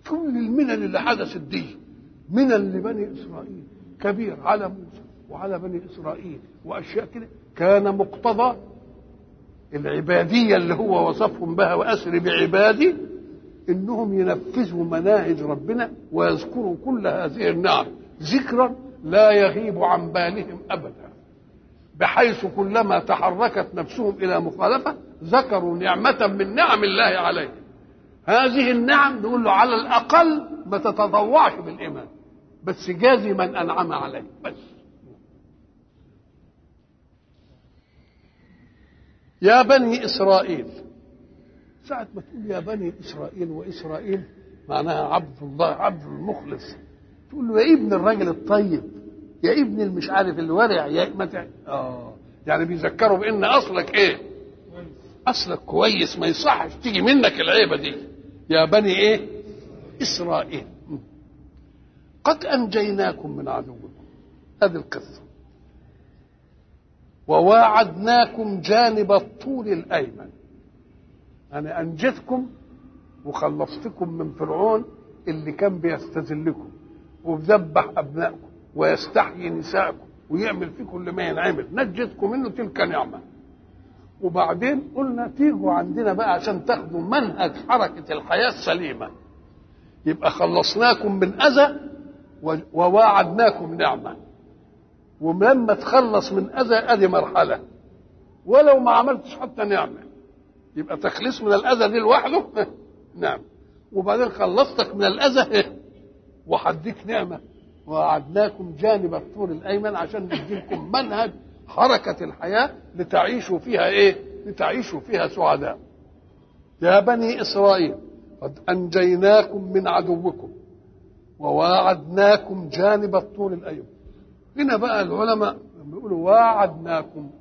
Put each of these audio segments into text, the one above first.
كل المنن اللي حدثت دي منن لبني اسرائيل كبير على موسى وعلى بني اسرائيل واشياء كده كان مقتضى العباديه اللي هو وصفهم بها واسر بعبادي انهم ينفذوا مناهج ربنا ويذكروا كل هذه النعم ذكرا لا يغيب عن بالهم ابدا بحيث كلما تحركت نفسهم الى مخالفه ذكروا نعمه من نعم الله عليهم هذه النعم نقول له على الاقل ما تتطوعش بالايمان بس جازي من انعم عليه بس يا بني اسرائيل ساعة ما تقول يا بني اسرائيل واسرائيل معناها عبد الله عبد المخلص تقول له يا ابن الراجل الطيب يا ابن المش عارف الورع يا متى اه يعني بيذكروا بان اصلك ايه اصلك كويس ما يصحش تيجي منك العيبه دي يا بني ايه اسرائيل قد انجيناكم من عدوكم هذه القصه وواعدناكم جانب الطول الايمن انا انجدكم وخلصتكم من فرعون اللي كان بيستذلكم وبذبح ابنائكم ويستحيي نسائكم ويعمل فيكم اللي ما ينعمل نجدكم منه تلك نعمه وبعدين قلنا تيجوا عندنا بقى عشان تاخدوا منهج حركه الحياه السليمه يبقى خلصناكم من اذى وواعدناكم نعمه ولما تخلص من اذى ادي مرحله ولو ما عملتش حتى نعمه يبقى تخليص من الاذى دي لوحده نعم وبعدين خلصتك من الاذى وحديك نعمه ووعدناكم جانب الطور الايمن عشان نديكم منهج حركه الحياه لتعيشوا فيها ايه؟ لتعيشوا فيها سعداء. يا بني اسرائيل قد انجيناكم من عدوكم وواعدناكم جانب الطور الايمن. هنا بقى العلماء لما يقولوا واعدناكم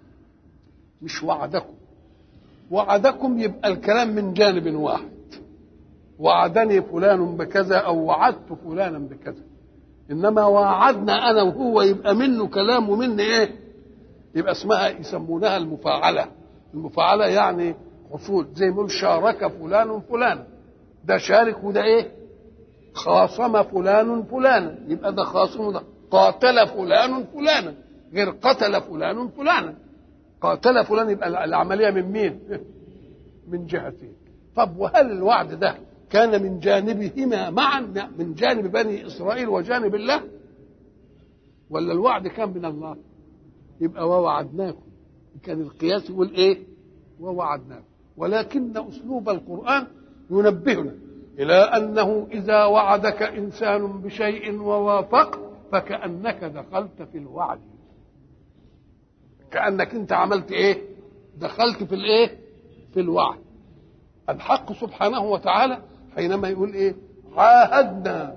مش وعدكم وعدكم يبقى الكلام من جانب واحد وعدني فلان بكذا او وعدت فلانا بكذا انما وعدنا انا وهو يبقى منه كلام ومني ايه يبقى اسمها يسمونها المفاعله المفاعله يعني حصول زي ما يقول شارك فلان فلانا ده شارك وده ايه خاصم فلان فلانا يبقى ده خاصم وده قاتل فلان فلانا غير قتل فلان فلانا قاتل فلان يبقى العمليه من مين من جهتين طب وهل الوعد ده كان من جانبهما معا من جانب بني اسرائيل وجانب الله ولا الوعد كان من الله يبقى ووعدناكم كان القياس يقول ايه ووعدناكم ولكن اسلوب القران ينبهنا الى انه اذا وعدك انسان بشيء ووافق فكانك دخلت في الوعد كانك انت عملت ايه دخلت في الايه في الوعد الحق سبحانه وتعالى حينما يقول ايه عاهدنا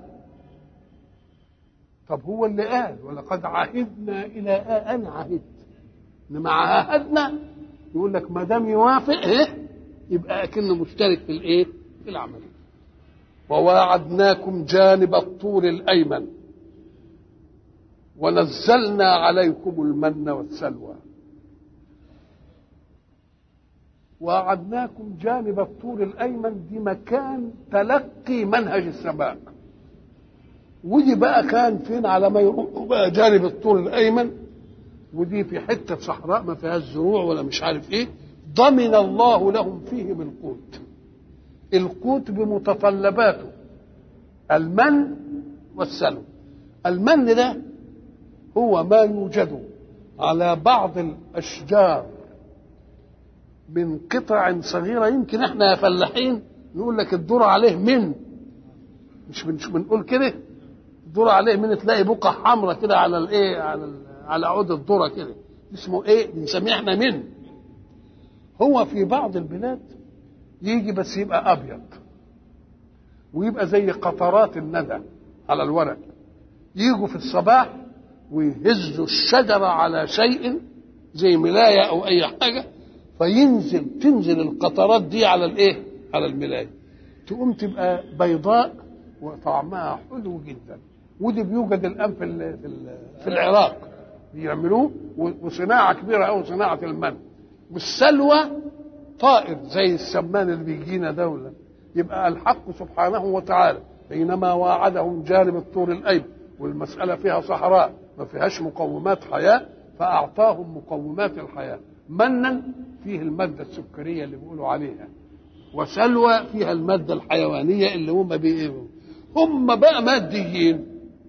طب هو اللي قال ولقد عهدنا الى ان عهدت انما عاهدنا يقول لك ما دام يوافق ايه يبقى اكنه مشترك في الايه في العمليه وواعدناكم جانب الطور الايمن ونزلنا عليكم المن والسلوى وعدناكم جانب الطور الايمن دي مكان تلقي منهج السماء ودي بقى كان فين على ما يروحوا بقى جانب الطور الايمن ودي في حته صحراء ما فيهاش زروع ولا مش عارف ايه ضمن الله لهم فيه بالقوت القوت بمتطلباته المن والسلو المن ده هو ما يوجد على بعض الاشجار من قطع صغيره يمكن احنا يا فلاحين نقول لك الدور عليه من مش مش بنقول كده الدور عليه من تلاقي بقع حمراء كده على الايه على ال على عود الذره كده اسمه ايه بنسميه احنا من هو في بعض البلاد يجي بس يبقى ابيض ويبقى زي قطرات الندى على الورق يجوا في الصباح ويهزوا الشجره على شيء زي ملايه او اي حاجه فينزل تنزل القطرات دي على الايه على الملايه تقوم تبقى بيضاء وطعمها حلو جدا ودي بيوجد الان في ال في, ال في العراق بيعملوه وصناعه كبيره قوي صناعه المن والسلوى طائر زي السمان اللي بيجينا ده ولا يبقى الحق سبحانه وتعالى حينما واعدهم جانب الطور الايمن والمساله فيها صحراء ما فيهاش مقومات حياه فاعطاهم مقومات الحياه منا فيه الماده السكريه اللي بيقولوا عليها وسلوى فيها الماده الحيوانيه اللي هم بيقولوا هم بقى ماديين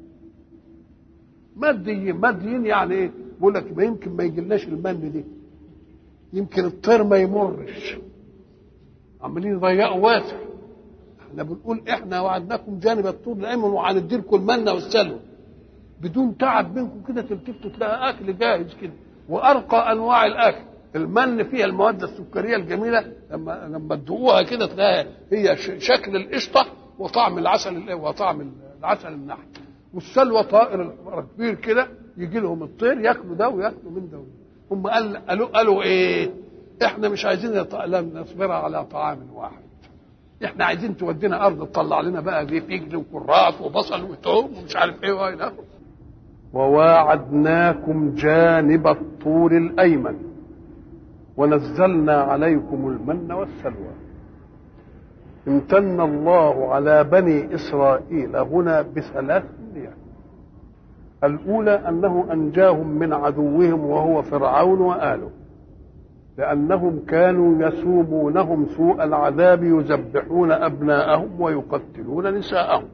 ماديين ماديين يعني ايه بيقول لك ما يمكن ما يجيلناش المن دي يمكن الطير ما يمرش عمالين يضيقوا واسع احنا بنقول احنا وعدناكم جانب الطور الايمن وهندي لكم المنه والسلوى بدون تعب منكم كده تلتفتوا تلاقي اكل جاهز كده وارقى انواع الاكل المن فيها المواد السكريه الجميله لما لما تدوقوها كده تلاقيها هي شكل القشطه وطعم العسل وطعم العسل النحل والسلوى طائر كبير كده يجي لهم الطير ياكلوا ده وياكلوا من ده هم قال قالوا قالوا ايه؟ احنا مش عايزين نصبر على طعام واحد احنا عايزين تودينا ارض تطلع لنا بقى دي فجل وكراث وبصل وتوم ومش عارف ايه والى اخره وواعدناكم جانب الطور الايمن ونزلنا عليكم المن والسلوى امتن الله على بني اسرائيل هنا بثلاث نعم الاولى انه انجاهم من عدوهم وهو فرعون واله لانهم كانوا يسومونهم سوء العذاب يذبحون ابناءهم ويقتلون نساءهم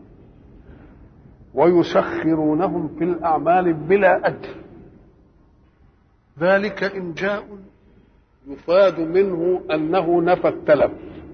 ويسخرونهم في الاعمال بلا اجر ذلك انجاء يفاد منه انه نفى التلف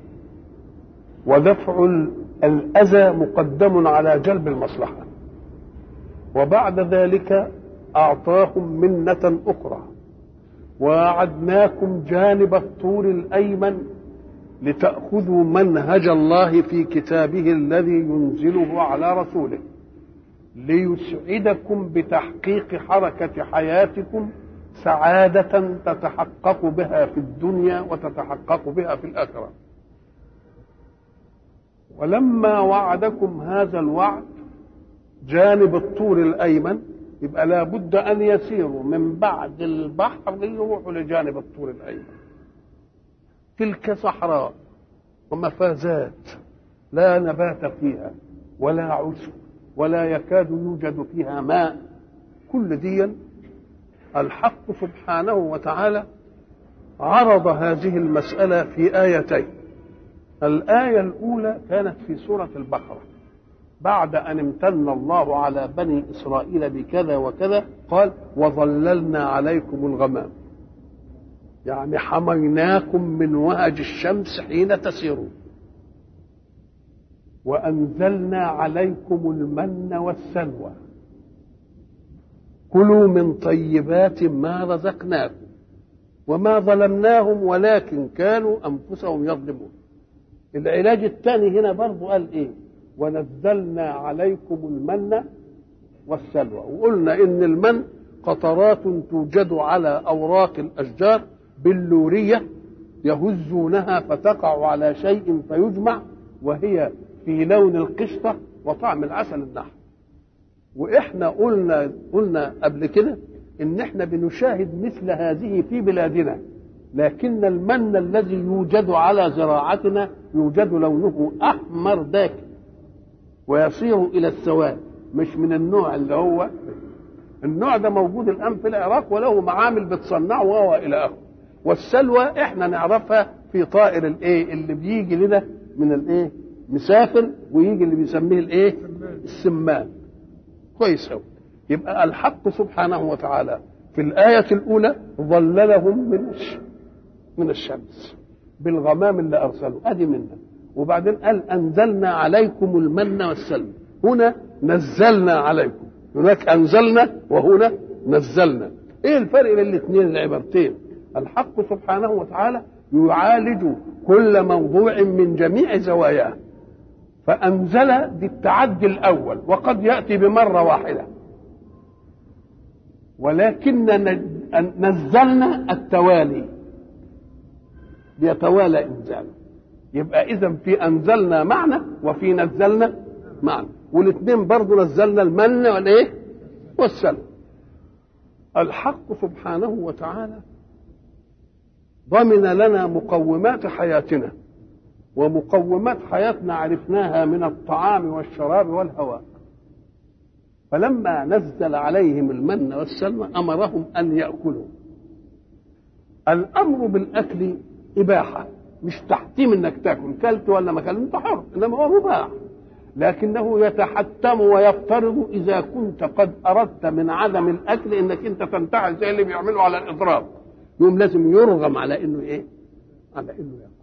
ودفع الاذى مقدم على جلب المصلحه وبعد ذلك اعطاهم منه اخرى واعدناكم جانب الطور الايمن لتاخذوا منهج الله في كتابه الذي ينزله على رسوله ليسعدكم بتحقيق حركه حياتكم سعاده تتحقق بها في الدنيا وتتحقق بها في الاخره ولما وعدكم هذا الوعد جانب الطور الايمن يبقى لابد ان يسيروا من بعد البحر يروحوا لجانب الطور الايمن تلك صحراء ومفازات لا نبات فيها ولا عشب ولا يكاد يوجد فيها ماء كل دي الحق سبحانه وتعالى عرض هذه المسألة في آيتين الآية الأولى كانت في سورة البقرة بعد أن امتن الله على بني إسرائيل بكذا وكذا قال وظللنا عليكم الغمام يعني حميناكم من وهج الشمس حين تسيرون وأنزلنا عليكم المن والسلوى كلوا من طيبات ما رزقناكم وما ظلمناهم ولكن كانوا أنفسهم يظلمون العلاج الثاني هنا برضو قال إيه ونزلنا عليكم المن والسلوى وقلنا ان المن قطرات توجد على اوراق الاشجار بلوريه يهزونها فتقع على شيء فيجمع وهي في لون القشطه وطعم العسل النحل واحنا قلنا قلنا قبل كده ان احنا بنشاهد مثل هذه في بلادنا لكن المن الذي يوجد على زراعتنا يوجد لونه احمر داكن ويصير الى السواد مش من النوع اللي هو النوع ده موجود الان في العراق وله معامل بتصنعه وهو الى اخره والسلوى احنا نعرفها في طائر الايه اللي بيجي لنا من الايه مسافر ويجي اللي بيسميه الايه السمان كويس قوي يبقى الحق سبحانه وتعالى في الآية الأولى ظللهم من من الشمس بالغمام اللي أرسلوا أدي منا وبعدين قال أنزلنا عليكم المن والسلم هنا نزلنا عليكم هناك أنزلنا وهنا نزلنا إيه الفرق بين الاثنين العبارتين الحق سبحانه وتعالى يعالج كل موضوع من جميع زواياه فأنزل بالتعدي الأول وقد يأتي بمرة واحدة ولكن نزلنا التوالي بيتوالى إنزاله يبقى إذا في أنزلنا معنى وفي نزلنا معنى والاثنين برضه نزلنا المن والإيه والسلم الحق سبحانه وتعالى ضمن لنا مقومات حياتنا ومقومات حياتنا عرفناها من الطعام والشراب والهواء فلما نزل عليهم المن والسلوى امرهم ان ياكلوا الامر بالاكل اباحه مش تحتيم انك تاكل كلت ولا ما كلت انت حر انما هو مباح لكنه يتحتم ويفترض اذا كنت قد اردت من عدم الاكل انك انت تنتحل زي اللي بيعملوا على الاضراب يوم لازم يرغم على انه ايه على انه ياكل